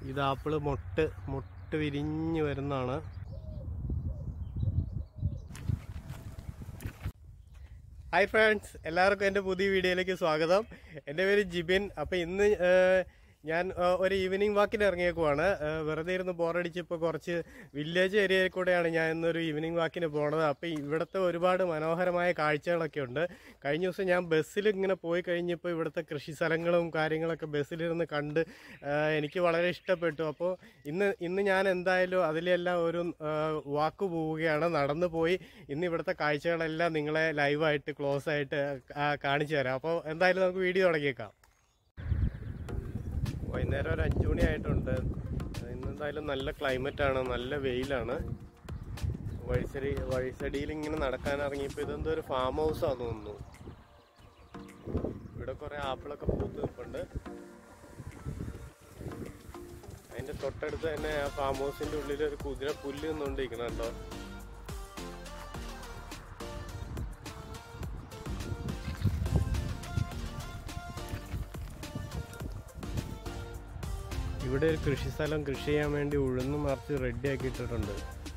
ഇത് ആപ്പിള് മൊട്ട് മൊട്ട് വിരിഞ്ഞ് വരുന്നതാണ് ഹായ് ഫ്രണ്ട്സ് എല്ലാവർക്കും എൻ്റെ പുതിയ വീഡിയോയിലേക്ക് സ്വാഗതം എൻ്റെ പേര് ജിബിൻ അപ്പോൾ ഇന്ന് ഏഹ്, ഞാൻ ഏഹ്, ഒരു ഈവനിങ് വാക്കിന് ഇറങ്ങിയേക്കുവാണ് ഏഹ്, വെറുതെ ഇരുന്ന് ബോറടിച്ച് ഇപ്പോൾ കുറച്ച് വില്ലേജ് ഏരിയയിൽ കൂടെയാണ് ഞാൻ ഇന്നൊരു ഈവനിങ് വാക്കിന് പോണത് അപ്പോൾ ഇവിടുത്തെ ഒരുപാട് മനോഹരമായ കാഴ്ചകളൊക്കെ ഉണ്ട് കഴിഞ്ഞ ദിവസം ഞാൻ ബസ്സിൽ ഇങ്ങനെ പോയി കഴിഞ്ഞപ്പോൾ ഇവിടുത്തെ കൃഷി സ്ഥലങ്ങളും കാര്യങ്ങളൊക്കെ ബസ്സിലിരുന്ന് കണ്ട് ഏഹ്, എനിക്ക് വളരെ ഇഷ്ടപ്പെട്ടു അപ്പോൾ ഇന്ന് ഇന്ന് ഞാൻ എന്തായാലും അതിലെല്ലാം ഒരു ഏഹ്, വാക്ക് പോവുകയാണ് നടന്നു പോയി ഇന്ന് ഇവിടുത്തെ കാഴ്ചകളെല്ലാം നിങ്ങളെ ലൈവായിട്ട് ക്ലോസ് ആയിട്ട് ആ, കാണിച്ചു തരാം അപ്പോൾ എന്തായാലും നമുക്ക് വീഡിയോ തുടങ്ങിയേക്കാം വൈകുന്നേരം ഒരു അഞ്ചു മണി ആയിട്ടുണ്ട് ഇന്ന് എന്തായാലും നല്ല ക്ലൈമറ്റ് ആണ് നല്ല വെയിലാണ് വഴിസടി വഴിസടിയിൽ ഇങ്ങനെ നടക്കാൻ ഇറങ്ങിയപ്പോൾ ഇതെന്തോ ഒരു ഫാം ഹൗസ് ആണെന്ന് തോന്നുന്നു ഇവിടെ കുറെ ആപ്പിളൊക്കെ പൂത്ത് നിൽപ്പുണ്ട് അതിന്റെ തൊട്ടടുത്ത് തന്നെ ആ ഫാം ഹൗസിന്റെ ഉള്ളിൽ ഒരു കുതിര പുല്ല് നിന്നുകൊണ്ടിരിക്കണുണ്ടോ ഇവിടെ ഒരു കൃഷി സ്ഥലം കൃഷി ചെയ്യാൻ വേണ്ടി ഉഴുന്ന് മറിച്ച് റെഡി ആക്കി ഇട്ടിട്ടുണ്ട്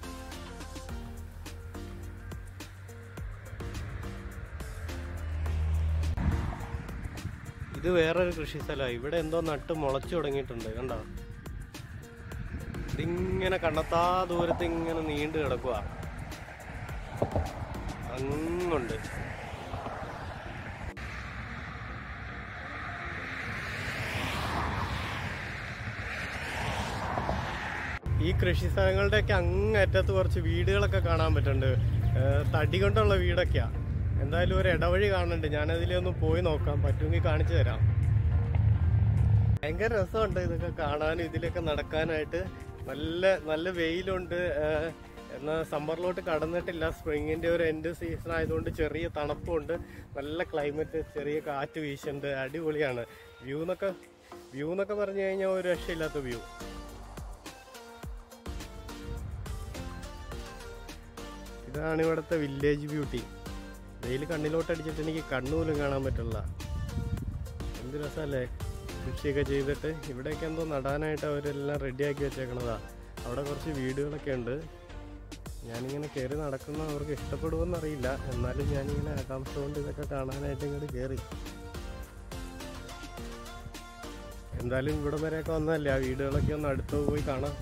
ഇത് വേറൊരു കൃഷി സ്ഥലമാണ് ഇവിടെ എന്തോ നട്ട് മുളച്ചു തുടങ്ങിയിട്ടുണ്ട് കണ്ടോ ഇതിങ്ങനെ കണ്ണത്താ ദൂരത്ത് ഇങ്ങനെ നീണ്ടു കിടക്കുക അങ്ങുണ്ട് ഈ കൃഷി സ്ഥലങ്ങളുടെയൊക്കെ അങ്ങറ്റത്ത് കുറച്ച് വീടുകളൊക്കെ കാണാൻ പറ്റുന്നുണ്ട് ഏഹ് തടി കൊണ്ടുള്ള വീടൊക്കെയാ എന്തായാലും ഒരു ഇടവഴി കാണുന്നുണ്ട് ഞാനതിലൊന്ന് പോയി നോക്കാം പറ്റുമെങ്കിൽ കാണിച്ചു തരാം ഭയങ്കര രസമുണ്ട് ഇതൊക്കെ കാണാനും ഇതിലൊക്കെ നടക്കാനായിട്ട് നല്ല നല്ല വെയിലുണ്ട് ഏഹ് എന്നാൽ സമ്മറിലോട്ട് കടന്നിട്ടില്ല സ്പ്രിങ്ങിന്റെ ഒരു എൻഡ് സീസൺ ആയതുകൊണ്ട് ചെറിയ തണുപ്പുണ്ട് നല്ല ക്ലൈമറ്റ് ചെറിയ കാറ്റ് വീശുന്നുണ്ട് അടിപൊളിയാണ് വ്യൂ എന്നൊക്കെ വ്യൂ എന്നൊക്കെ പറഞ്ഞു കഴിഞ്ഞാൽ ഒരു രക്ഷയില്ലാത്ത വ്യൂ ഇതാണ് ഇവിടുത്തെ വില്ലേജ് ബ്യൂട്ടി വെയിൽ കണ്ണിലോട്ട് അടിച്ചിട്ട് എനിക്ക് കണ്ണുപോലും കാണാൻ പറ്റില്ല എന്ത് രസമല്ലേ കൃഷിയൊക്കെ ചെയ്തിട്ട് ഇവിടെയൊക്കെ എന്തോ നടാനായിട്ട് അവരെല്ലാം റെഡിയാക്കി വെച്ചേക്കണതാ അവിടെ കുറച്ച് വീടുകളൊക്കെ ഉണ്ട് ഞാനിങ്ങനെ കയറി നടക്കുന്ന അവർക്ക് ഇഷ്ടപ്പെടുമെന്ന് അറിയില്ല എന്നാലും ഞാനിങ്ങനെ ആകാംക്ഷ കൊണ്ട് ഇതൊക്കെ കാണാനായിട്ട് ഇങ്ങോട്ട് കയറി എന്തായാലും ഇവിടെ വരെയൊക്കെ വന്നതല്ലേ ആ വീടുകളൊക്കെ ഒന്ന് അടുത്ത് പോയി കാണാം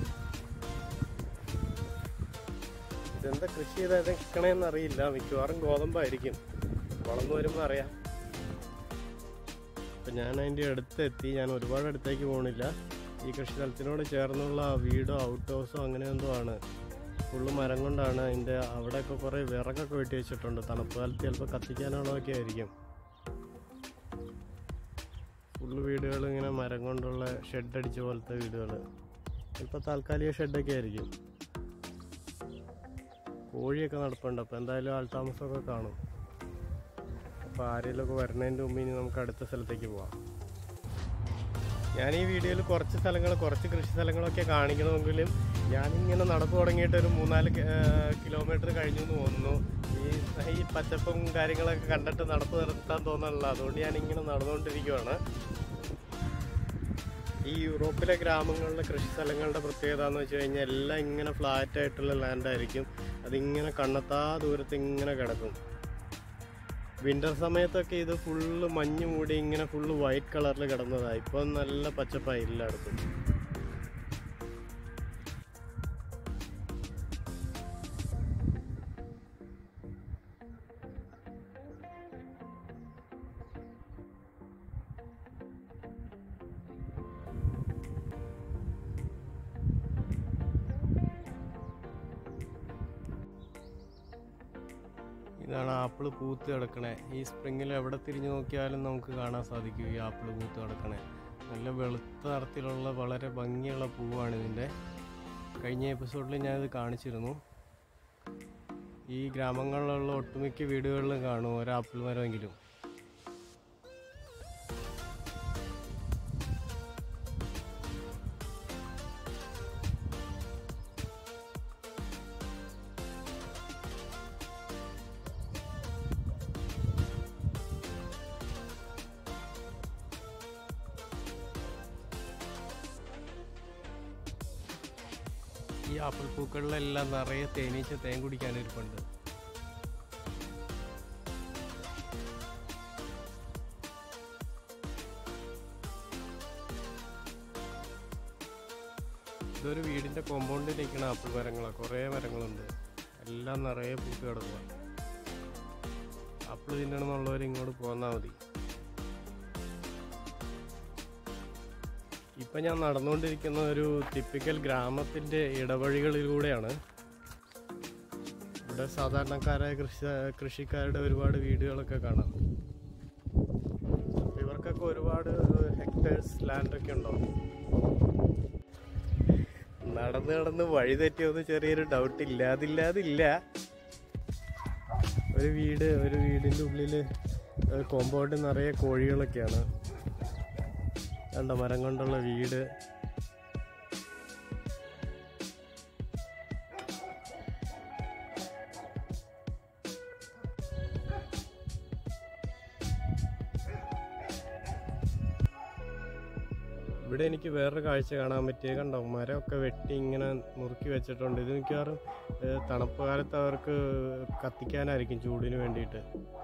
ഇതെന്താ കൃഷി ചെയ്തേക്കണേന്ന് അറിയില്ല മിക്കവാറും ഗോതമ്പായിരിക്കും വളർന്നു വരുമ്പോൾ അറിയാം അപ്പം ഞാൻ അതിൻ്റെ അടുത്തെത്തി ഞാൻ ഒരുപാട് അടുത്തേക്ക് പോകണില്ല ഈ കൃഷി സ്ഥലത്തിനോട് ചേർന്നുള്ള വീടോ ഔട്ട് ഹൗസോ അങ്ങനെ എന്തോ ആണ് ഫുള്ള് മരം കൊണ്ടാണ് അതിൻ്റെ അവിടെയൊക്കെ കുറേ വിറകൊക്കെ വെട്ടി വെച്ചിട്ടുണ്ട് തണുപ്പ് കാലത്ത് ചിലപ്പോൾ കത്തിക്കാനുള്ളതൊക്കെ ആയിരിക്കും ഫുള്ള് വീടുകൾ ഇങ്ങനെ മരം കൊണ്ടുള്ള ഷെഡ് അടിച്ച പോലത്തെ വീടുകൾ ഇപ്പോൾ താൽക്കാലിക ഷെഡൊക്കെ ആയിരിക്കും കോഴിയൊക്കെ നടപ്പുണ്ട് അപ്പോൾ എന്തായാലും ആൾതാമസമൊക്കെ കാണും അപ്പോൾ ആരെങ്കിലുമൊക്കെ വരുന്നതിൻ്റെ മുമ്പ് ഇനി നമുക്ക് അടുത്ത സ്ഥലത്തേക്ക് പോവാം ഞാൻ ഈ വീഡിയോയിൽ കുറച്ച് സ്ഥലങ്ങൾ കുറച്ച് കൃഷി സ്ഥലങ്ങളൊക്കെ കാണിക്കണമെങ്കിലും ഞാനിങ്ങനെ നടപ്പ് തുടങ്ങിയിട്ട് ഒരു മൂന്നാല് കിലോമീറ്റർ കഴിഞ്ഞു എന്ന് തോന്നുന്നു ഈ ഈ പച്ചപ്പും കാര്യങ്ങളൊക്കെ കണ്ടിട്ട് നടപ്പ് നിർത്താൻ തോന്നണില്ല അതുകൊണ്ട് ഞാനിങ്ങനെ നടന്നുകൊണ്ടിരിക്കുവാണ് ഈ യൂറോപ്പിലെ ഗ്രാമങ്ങളിലെ കൃഷി സ്ഥലങ്ങളുടെ പ്രത്യേകത എന്ന് വെച്ച് കഴിഞ്ഞാൽ എല്ലാം ഇങ്ങനെ ഫ്ലാറ്റ് ആയിട്ടുള്ള ലാൻഡ് ആയിരിക്കും അതിങ്ങനെ കണ്ണത്താ ദൂരത്ത് ഇങ്ങനെ കിടക്കും വിന്റർ സമയത്തൊക്കെ ഇത് ഫുള്ള് മഞ്ഞ് മൂടി ഇങ്ങനെ ഫുള്ള് വൈറ്റ് കളറിൽ കിടന്നതാണ് ഇപ്പം നല്ല പച്ചപ്പായി എല്ലായിടത്തും ഇതാണ് ആപ്പിള് പൂത്ത് കിടക്കണേ ഈ സ്പ്രിങ്ങിൽ എവിടെ തിരിഞ്ഞു നോക്കിയാലും നമുക്ക് കാണാൻ സാധിക്കും ഈ ആപ്പിള് പൂത്ത് കിടക്കണേ നല്ല വെളുത്ത നിറത്തിലുള്ള വളരെ ഭംഗിയുള്ള പൂവാണ് ഇതിൻ്റെ കഴിഞ്ഞ എപ്പിസോഡിൽ ഞാനിത് കാണിച്ചിരുന്നു ഈ ഗ്രാമങ്ങളിലുള്ള ഒട്ടുമിക്ക വീടുകളിലും കാണും ഒരു ആപ്പിൾ മരമെങ്കിലും ഈ ആപ്പിൾ പൂക്കളിലെല്ലാം നിറയെ തേനീച്ച തേൻ കുടിക്കാനിരിപ്പുണ്ട് ഇതൊരു വീടിന്റെ കോമ്പൗണ്ടിൽ നിൽക്കുന്ന ആപ്പിൾ മരങ്ങളാണ് കുറേ മരങ്ങളുണ്ട് എല്ലാം നിറയെ പൂത്ത് കിടക്കുക ആപ്പിൾ തിന്നണമെന്നുള്ളവർ ഇങ്ങോട്ട് പോന്നാൽ മതി ഇപ്പം ഞാൻ നടന്നുകൊണ്ടിരിക്കുന്ന ഒരു ടിപ്പിക്കൽ ഗ്രാമത്തിൻ്റെ ഇടവഴികളിലൂടെയാണ് ഇവിടെ സാധാരണക്കാരായ കൃഷി കൃഷിക്കാരുടെ ഒരുപാട് വീടുകളൊക്കെ കാണാം ഇവർക്കൊക്കെ ഒരുപാട് ഹെക്ടേഴ്സ് ലാൻഡൊക്കെ ഉണ്ടാവും നടന്ന് നടന്ന് വഴി തെറ്റിയൊന്ന് ചെറിയൊരു ഡൗട്ട് ഇല്ലാതില്ലാതില്ല ഒരു വീട് ഒരു വീടിൻ്റെ ഉള്ളിൽ കോമ്പൗണ്ട് നിറയെ കോഴികളൊക്കെയാണ് കണ്ട മരം കൊണ്ടുള്ള വീട് ഇവിടെ എനിക്ക് വേറൊരു കാഴ്ച കാണാൻ പറ്റിയ കണ്ടോ മരമൊക്കെ വെട്ടി ഇങ്ങനെ നുറുക്കി വെച്ചിട്ടുണ്ട് ഇത് മിക്കവാറും ഏഹ്, തണുപ്പ് കാലത്ത് അവർക്ക് കത്തിക്കാനായിരിക്കും ചൂടിന് വേണ്ടിയിട്ട്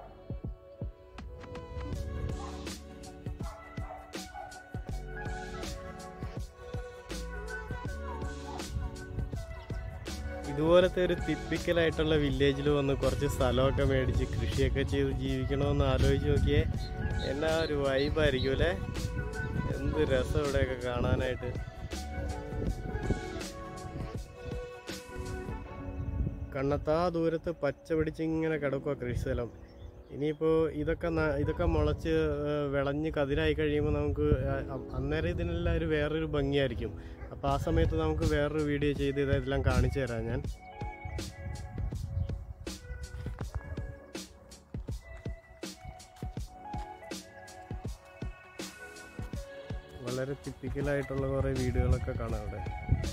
ഇതുപോലത്തെ ഒരു ടിപ്പിക്കലായിട്ടുള്ള വില്ലേജിൽ വന്ന് കുറച്ച് സ്ഥലമൊക്കെ മേടിച്ച് കൃഷിയൊക്കെ ചെയ്ത് ജീവിക്കണമെന്ന് ആലോചിച്ച് നോക്കിയേ എന്നാ ഒരു വൈബായിരിക്കും അല്ലേ എന്ത് രസം ഇവിടെയൊക്കെ കാണാനായിട്ട് കണ്ണത്താ ദൂരത്ത് പച്ച പിടിച്ചിങ്ങനെ കിടക്കുക കൃഷിസ്ഥലം ഇനിയിപ്പോൾ ഇതൊക്കെ ന- ഇതൊക്കെ മുളച്ച് ഏഹ്, വിളഞ്ഞ് കതിരായി കഴിയുമ്പോൾ നമുക്ക് ആ- അ- അന്നേരം ഇതിനെല്ലാം ഒരു വേറൊരു ഭംഗിയായിരിക്കും അപ്പോൾ ആ സമയത്ത് നമുക്ക് വേറൊരു വീഡിയോ ചെയ്ത് ഇതെല്ലാം കാണിച്ചു തരാം ഞാൻ വളരെ ടിപ്പിക്കലായിട്ടുള്ള കുറേ വീടുകളൊക്കെ കാണാം അവിടെ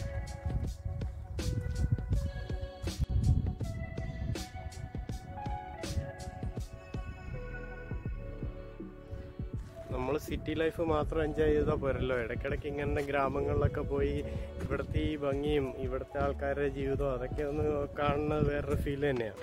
നമ്മൾ സിറ്റി ലൈഫ് മാത്രം എൻജോയ് ചെയ്താൽ പോരല്ലോ ഇടയ്ക്കിടയ്ക്ക് ഇങ്ങനെ ഗ്രാമങ്ങളിലൊക്കെ പോയി ഇവിടുത്തെ ഈ ഭംഗിയും ഇവിടുത്തെ ആൾക്കാരുടെ ജീവിതവും അതൊക്കെ ഒന്ന് കാണുന്നത് വേറൊരു ഫീൽ തന്നെയാണ്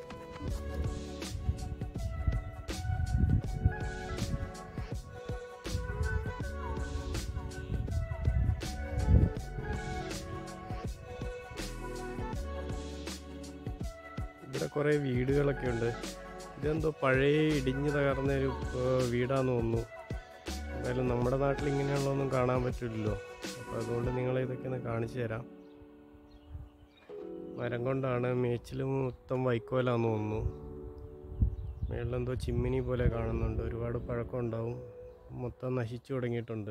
ഇവിടെ കുറേ വീടുകളൊക്കെ ഉണ്ട് ഇതെന്തോ പഴയ ഇടിഞ്ഞു തകർന്ന ഒരു ഏർ, വീടാന്ന് തോന്നുന്നു എന്തായാലും നമ്മുടെ നാട്ടിൽ ഇങ്ങനെയുള്ളതൊന്നും കാണാൻ പറ്റില്ലല്ലോ അപ്പോൾ അതുകൊണ്ട് നിങ്ങളെ ഇതൊക്കെ ഒന്ന് കാണിച്ചു തരാം മരം കൊണ്ടാണ് മേച്ചിൽ മൊത്തം വൈക്കോലാന്ന് തോന്നുന്നു മേളിലെന്തോ ചിമ്മിനി പോലെ കാണുന്നുണ്ട് ഒരുപാട് പഴക്കം ഉണ്ടാവും മൊത്തം നശിച്ചു തുടങ്ങിയിട്ടുണ്ട്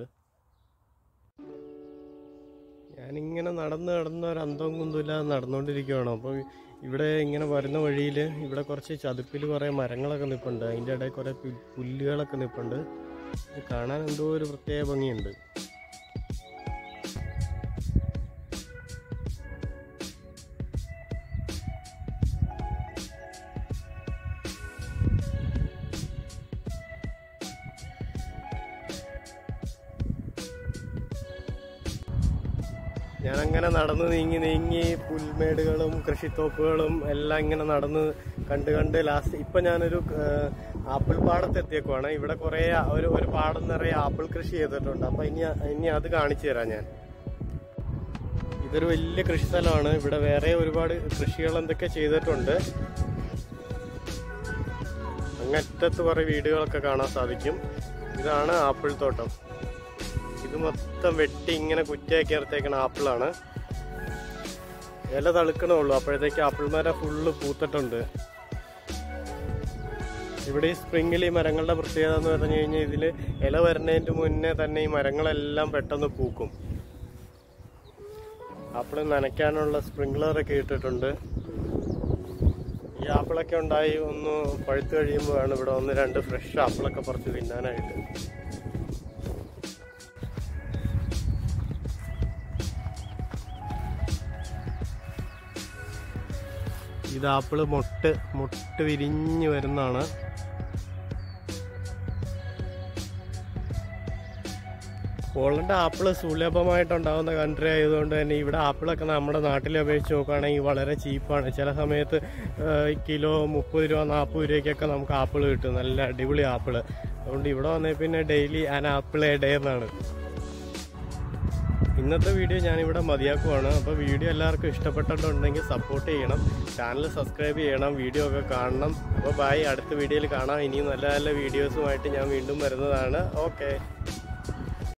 ഞാനിങ്ങനെ നടന്ന് നടന്ന് ഒരു അന്തവും കുന്തവും ഇല്ലാതെ നടന്നുകൊണ്ടിരിക്കുകയാണ് അപ്പോൾ ഇവിടെ ഇങ്ങനെ വരുന്ന വഴിയിൽ ഇവിടെ കുറച്ച് ചതുപ്പിൽ കുറേ മരങ്ങളൊക്കെ നിൽപ്പുണ്ട് അതിൻ്റെ ഇടയിൽ കുറേ പു- പുല്ലുകളൊക്കെ നിൽപ്പുണ്ട് ഇത് കാണാൻ എന്തോ ഒരു പ്രത്യേക ഭംഗിയുണ്ട് ഞാനങ്ങനെ നടന്ന് നീങ്ങി നീങ്ങി പുൽമേടുകളും കൃഷിത്തോപ്പുകളും എല്ലാം ഇങ്ങനെ നടന്ന് കണ്ട് കണ്ട് ലാസ്റ്റ് ഇപ്പൊ ഞാനൊരു ഏഹ്, ആപ്പിൾ പാടത്ത് എത്തിയേക്കുവാണ് ഇവിടെ കുറെ ഒരു ഒരു പാടം നിറയെ ആപ്പിൾ കൃഷി ചെയ്തിട്ടുണ്ട് അപ്പൊ ഇനി ഇനി അത് കാണിച്ചു തരാം ഞാൻ ഇതൊരു വലിയ കൃഷി സ്ഥലമാണ് ഇവിടെ വേറെ ഒരുപാട് കൃഷികൾ എന്തൊക്കെ ചെയ്തിട്ടുണ്ട് അങ്ങറ്റത്ത് കുറെ വീടുകളൊക്കെ കാണാൻ സാധിക്കും ഇതാണ് ആപ്പിൾ തോട്ടം ഇത് മൊത്തം വെട്ടി ഇങ്ങനെ കുറ്റിയാക്കി നിർത്തേക്കണ ആപ്പിളാണ് ഇല തളുക്കണേ ഉള്ളൂ അപ്പോഴത്തേക്ക് ആപ്പിൾ മരം ഫുള്ള് പൂത്തിട്ടുണ്ട് ഇവിടെ ഈ സ്പ്രിങ്ങിൽ ഈ മരങ്ങളുടെ പ്രത്യേകത എന്ന് പറഞ്ഞു കഴിഞ്ഞാൽ ഇതിൽ ഇല വരുന്നതിന് മുന്നേ തന്നെ ഈ മരങ്ങളെല്ലാം പെട്ടെന്ന് പൂക്കും ആപ്പിൾ നനയ്ക്കാനുള്ള സ്പ്രിങ്ക്ലറൊക്കെ ഇട്ടിട്ടുണ്ട് ഈ ആപ്പിളൊക്കെ ഉണ്ടായി ഒന്ന് പഴുത്ത് കഴിയുമ്പോഴാണ് ഇവിടെ ഒന്ന് രണ്ട് ഫ്രഷ് ആപ്പിളൊക്കെ പറിച്ച് തിന്നാനായിട്ട് ഇത് ആപ്പിള് മൊട്ട് മൊട്ട് വിരിഞ്ഞ് വരുന്നതാണ് പോളണ്ട് ആപ്പിൾ സുലഭമായിട്ടുണ്ടാകുന്ന കൺട്രി ആയതുകൊണ്ട് തന്നെ ഇവിടെ ആപ്പിളൊക്കെ നമ്മുടെ നാട്ടിലെ അപേക്ഷിച്ച് നോക്കുകയാണെങ്കിൽ വളരെ ചീപ്പാണ് ചില സമയത്ത് ഏഹ്, കിലോ മുപ്പത് രൂപ നാൽപ്പത് രൂപയ്ക്കൊക്കെ നമുക്ക് ആപ്പിൾ കിട്ടും നല്ല അടിപൊളി ആപ്പിൾ അതുകൊണ്ട് ഇവിടെ വന്നേ പിന്നെ daily an apple a day എന്നാണ് ഇന്നത്തെ വീഡിയോ ഞാനിവിടെ മതിയാക്കുവാണ് അപ്പോൾ വീഡിയോ എല്ലാവർക്കും ഇഷ്ടപ്പെട്ടിട്ടുണ്ടെങ്കിൽ സപ്പോർട്ട് ചെയ്യണം ചാനൽ സബ്സ്ക്രൈബ് ചെയ്യണം വീഡിയോ ഒക്കെ കാണണം അപ്പോൾ ബൈ അടുത്ത വീഡിയോയിൽ കാണാം ഇനിയും നല്ല നല്ല വീഡിയോസുമായിട്ട് ഞാൻ വീണ്ടും വരുന്നതാണ് ഓക്കെ